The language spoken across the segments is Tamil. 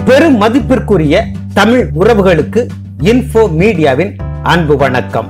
பெரும் மதிப்பிற்குரிய தமிழ் உறவுகளுக்கு இன்ஃபோ மீடியாவின் அன்பு வணக்கம்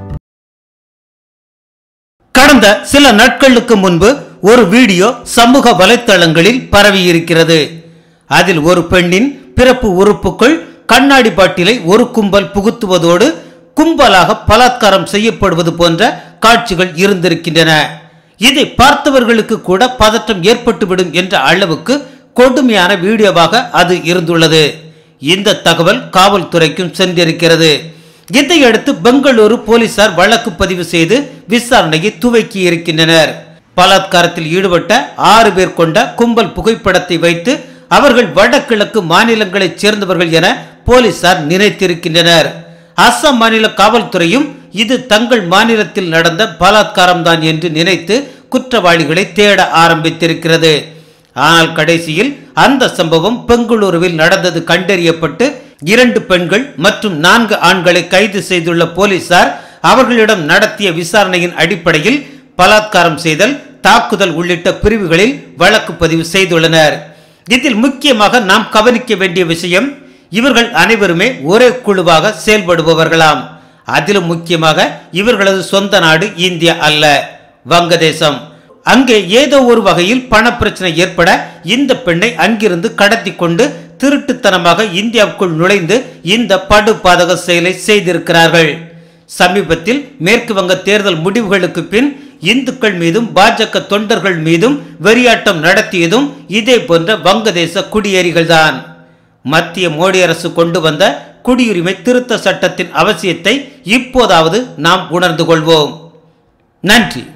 கடந்த சில நாட்களுக்கு முன்பு ஒரு வீடியோ சமூக வலைத்தளங்களில் பரவியிருக்கிறது அதில் ஒரு பெண்ணின் பிறப்பு உறுப்புக்குள் கண்ணாடி பாட்டிலை ஒரு கும்பல் புகுத்துவதோடு கும்பலாக பலாத்காரம் செய்யப்படுவது போன்ற காட்சிகள் இருந்திருக்கின்றன இதை பார்த்தவர்களுக்கு கூட பதற்றம் ஏற்பட்டுவிடும் என்ற அளவுக்கு கொடுமையான வீடியோவாக அது இருந்துள்ளது இந்த தகவல் காவல்துறைக்கும் சென்றிருக்கிறது இதையடுத்து பெங்களூரு போலீசார் வழக்கு பதிவு செய்து விசாரணையை துவக்கி இருக்கின்றனர் பலாத்காரத்தில் ஈடுபட்ட ஆறு பேர் கொண்ட கும்பல் புகைப்படத்தை வைத்து அவர்கள் வடகிழக்கு மாநிலங்களைச் சேர்ந்தவர்கள் என போலீசார் நினைத்திருக்கின்றனர் அஸ்ஸாம் மாநில காவல்துறையும் இது தங்கள் மாநிலத்தில் நடந்த பலாத்காரம் தான் என்று நினைத்து குற்றவாளிகளை தேட ஆரம்பித்திருக்கிறது ஆனால் கடைசியில் அந்த சம்பவம் பெங்களூருவில் நடந்தது கண்டறியப்பட்டு இரண்டு பெண்கள் மற்றும் நான்கு ஆண்களை கைது செய்துள்ள போலீசார் அவர்களிடம் நடத்திய விசாரணையின் அடிப்படையில் பலாத்காரம் செய்தல் தாக்குதல் உள்ளிட்ட பிரிவுகளில் வழக்கு பதிவு செய்துள்ளனர் இதில் முக்கியமாக நாம் கவனிக்க வேண்டிய விஷயம் இவர்கள் அனைவருமே ஒரே குழுவாக செயல்படுபவர்களாம் அதிலும் முக்கியமாக இவர்களது சொந்த நாடு இந்தியா அல்ல வங்கதேசம் அங்கே ஏதோ ஒரு வகையில் பணப்பிரச்சனை ஏற்பட இந்த பெண்ணை அங்கிருந்து கடத்தி கொண்டு திருட்டுத்தனமாக இந்தியாவுக்குள் நுழைந்து இந்த படுபாதக செயலை செய்திருக்கிறார்கள் சமீபத்தில் மேற்கு வங்க தேர்தல் முடிவுகளுக்கு பின் இந்துக்கள் மீதும் பாஜக தொண்டர்கள் மீதும் வெறியாட்டம் நடத்தியதும் இதே போன்ற வங்கதேச குடியேறிகள்தான் மத்திய மோடி அரசு கொண்டு வந்த குடியுரிமை திருத்த சட்டத்தின் அவசியத்தை இப்போதாவது நாம் உணர்ந்து கொள்வோம் நன்றி